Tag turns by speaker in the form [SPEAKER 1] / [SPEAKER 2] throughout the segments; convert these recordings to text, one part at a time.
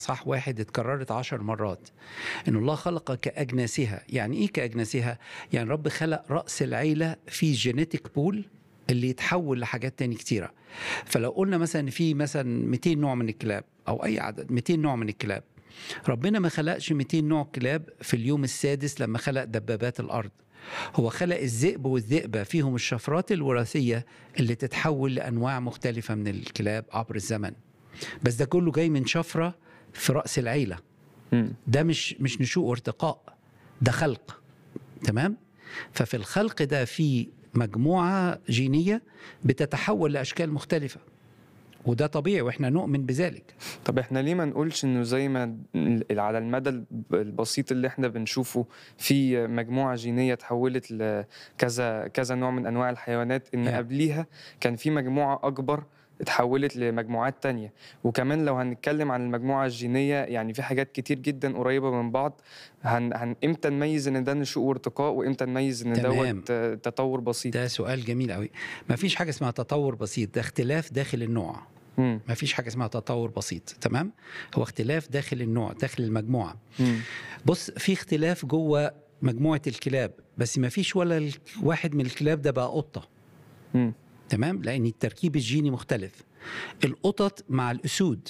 [SPEAKER 1] صح واحد اتكررت عشر مرات ان الله خلق كاجناسها يعني ايه كاجناسها يعني رب خلق راس العيله في جينيتيك بول اللي يتحول لحاجات تاني كتيره فلو قلنا مثلا في مثلا 200 نوع من الكلاب او اي عدد 200 نوع من الكلاب ربنا ما خلقش 200 نوع كلاب في اليوم السادس لما خلق دبابات الارض هو خلق الذئب والذئبه فيهم الشفرات الوراثيه اللي تتحول لانواع مختلفه من الكلاب عبر الزمن بس ده كله جاي من شفره في راس العيله
[SPEAKER 2] مم.
[SPEAKER 1] ده مش مش نشوء وارتقاء ده خلق تمام ففي الخلق ده في مجموعه جينيه بتتحول لاشكال مختلفه وده طبيعي واحنا نؤمن بذلك
[SPEAKER 2] طب احنا ليه ما نقولش انه زي ما ال- على المدى الب- البسيط اللي احنا بنشوفه في مجموعة جينية تحولت لكذا كذا نوع من انواع الحيوانات ان
[SPEAKER 1] Yeah.
[SPEAKER 2] قبليها كان في مجموعة اكبر اتحولت لمجموعات تانية وكمان لو هنتكلم عن المجموعة الجينية يعني في حاجات كتير جدا قريبة من بعض هن, هن امتى نميز ان ده نشوء وارتقاء وامتى نميز ان
[SPEAKER 1] تمام.
[SPEAKER 2] دوت آه، تطور بسيط
[SPEAKER 1] ده سؤال جميل قوي ما فيش حاجه اسمها تطور بسيط ده اختلاف داخل النوع
[SPEAKER 2] مم.
[SPEAKER 1] ما فيش حاجه اسمها تطور بسيط تمام هو اختلاف داخل النوع داخل المجموعه
[SPEAKER 2] مم.
[SPEAKER 1] بص في اختلاف جوه مجموعه الكلاب بس ما فيش ولا ال- واحد من الكلاب ده بقى قطه
[SPEAKER 2] مم.
[SPEAKER 1] تمام لان التركيب الجيني مختلف القطط مع الاسود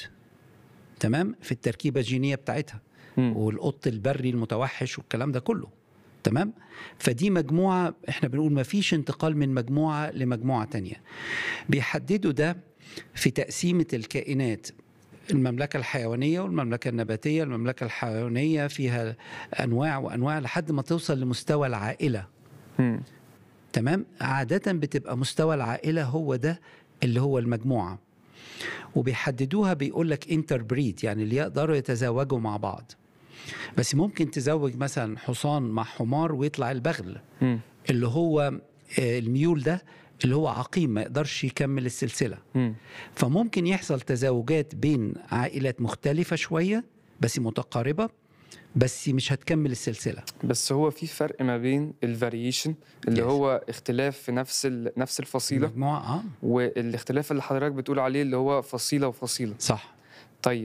[SPEAKER 1] تمام في التركيبه الجينيه بتاعتها
[SPEAKER 2] مم.
[SPEAKER 1] والقط البري المتوحش والكلام ده كله تمام فدي مجموعه احنا بنقول ما فيش انتقال من مجموعه لمجموعه تانية بيحددوا ده في تقسيمه الكائنات المملكة الحيوانية والمملكة النباتية المملكة الحيوانية فيها أنواع وأنواع لحد ما توصل لمستوى العائلة
[SPEAKER 2] مم.
[SPEAKER 1] تمام عادة بتبقى مستوى العائلة هو ده اللي هو المجموعة وبيحددوها بيقول لك انتر بريد يعني اللي يقدروا يتزاوجوا مع بعض بس ممكن تزوج مثلا حصان مع حمار ويطلع البغل
[SPEAKER 2] مم.
[SPEAKER 1] اللي هو آه، الميول ده اللي هو عقيم ما يقدرش يكمل السلسلة
[SPEAKER 2] مم.
[SPEAKER 1] فممكن يحصل تزاوجات بين عائلات مختلفة شوية بس متقاربة بس مش هتكمل السلسلة
[SPEAKER 2] بس هو في فرق ما بين الفاريشن اللي
[SPEAKER 1] Yes.
[SPEAKER 2] هو اختلاف في نفس ال- نفس الفصيله
[SPEAKER 1] مجموعة اه
[SPEAKER 2] والاختلاف اللي حضرتك بتقول عليه اللي هو فصيله وفصيله
[SPEAKER 1] صح
[SPEAKER 2] طيب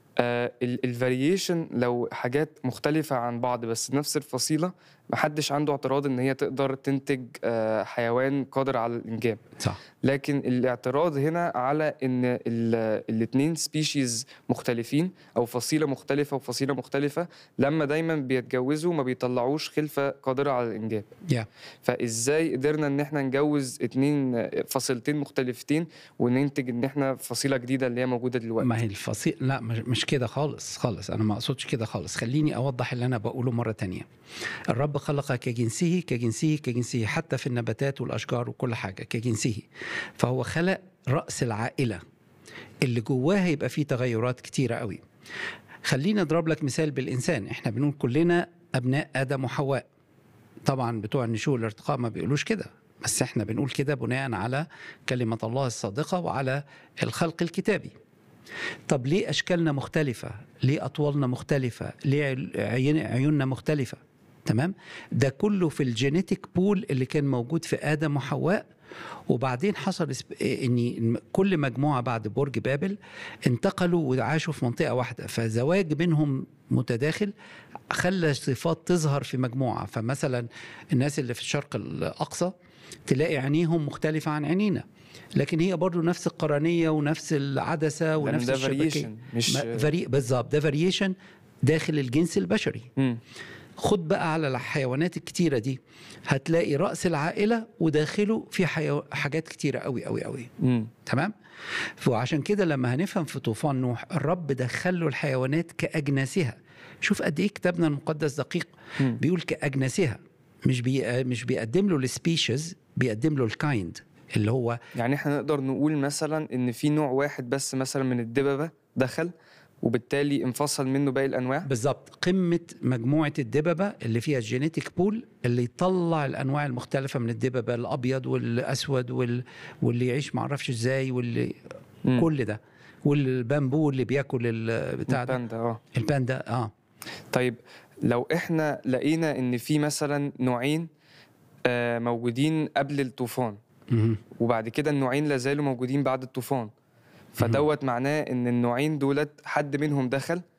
[SPEAKER 2] آه الفاريشن لو حاجات مختلفة عن بعض بس نفس الفصيلة محدش عنده اعتراض ان هي تقدر تنتج آه حيوان قادر على الانجاب
[SPEAKER 1] صح
[SPEAKER 2] لكن الاعتراض هنا على ان الاثنين سبيشيز مختلفين او فصيله مختلفه وفصيله مختلفه لما دايما بيتجوزوا ما بيطلعوش خلفه قادره على الانجاب
[SPEAKER 1] يا
[SPEAKER 2] فازاي قدرنا ان احنا نجوز اتنين فصيلتين مختلفتين وننتج ان احنا فصيله جديده اللي هي موجوده دلوقتي
[SPEAKER 1] ما هي الفصيل لا مش مش كده خالص خالص انا ما اقصدش كده خالص خليني اوضح اللي انا بقوله مره تانية الرب خلق كجنسه كجنسه كجنسه حتى في النباتات والاشجار وكل حاجه كجنسه فهو خلق راس العائله اللي جواها يبقى فيه تغيرات كتيره قوي خليني اضرب لك مثال بالانسان احنا بنقول كلنا ابناء ادم وحواء طبعا بتوع النشوء والارتقاء ما بيقولوش كده بس احنا بنقول كده بناء على كلمه الله الصادقه وعلى الخلق الكتابي طب ليه اشكالنا مختلفه ليه اطوالنا مختلفه ليه عين- عيوننا مختلفه تمام ده كله في الجينيتيك بول اللي كان موجود في ادم وحواء وبعدين حصل اسب- ان كل مجموعه بعد برج بابل انتقلوا وعاشوا في منطقه واحده فزواج بينهم متداخل خلى صفات تظهر في مجموعه فمثلا الناس اللي في الشرق الاقصى تلاقي عينيهم مختلفه عن عينينا لكن هي برضو نفس القرنيه ونفس العدسه
[SPEAKER 2] لأن
[SPEAKER 1] ونفس
[SPEAKER 2] ده
[SPEAKER 1] الشبكيه
[SPEAKER 2] فاريشن مش
[SPEAKER 1] ما- فري... بالظبط ده فاريشن داخل الجنس البشري
[SPEAKER 2] مم.
[SPEAKER 1] خد بقى على الحيوانات الكتيرة دي هتلاقي رأس العائلة وداخله في حيو... حاجات كتيرة قوي قوي قوي
[SPEAKER 2] مم.
[SPEAKER 1] تمام وعشان كده لما هنفهم في طوفان نوح الرب دخل له الحيوانات كأجناسها شوف قد ايه كتابنا المقدس دقيق
[SPEAKER 2] مم.
[SPEAKER 1] بيقول كأجناسها مش بي... مش بيقدم له السبيشيز بيقدم له الكايند اللي هو
[SPEAKER 2] يعني احنا نقدر نقول مثلا ان في نوع واحد بس مثلا من الدببه دخل وبالتالي انفصل منه باقي الانواع
[SPEAKER 1] بالظبط قمة مجموعة الدببة اللي فيها الجينيتيك بول اللي يطلع الأنواع المختلفة من الدببة الأبيض والأسود وال... واللي يعيش معرفش إزاي واللي
[SPEAKER 2] مم.
[SPEAKER 1] كل ده والبامبو اللي بياكل ال- بتاع ده
[SPEAKER 2] الباندا اه
[SPEAKER 1] الباندا اه
[SPEAKER 2] طيب لو احنا لقينا ان في مثلا نوعين آه، موجودين قبل الطوفان
[SPEAKER 1] مهم.
[SPEAKER 2] وبعد كده النوعين لازالوا موجودين بعد الطوفان فدوت معناه ان النوعين دولت حد منهم دخل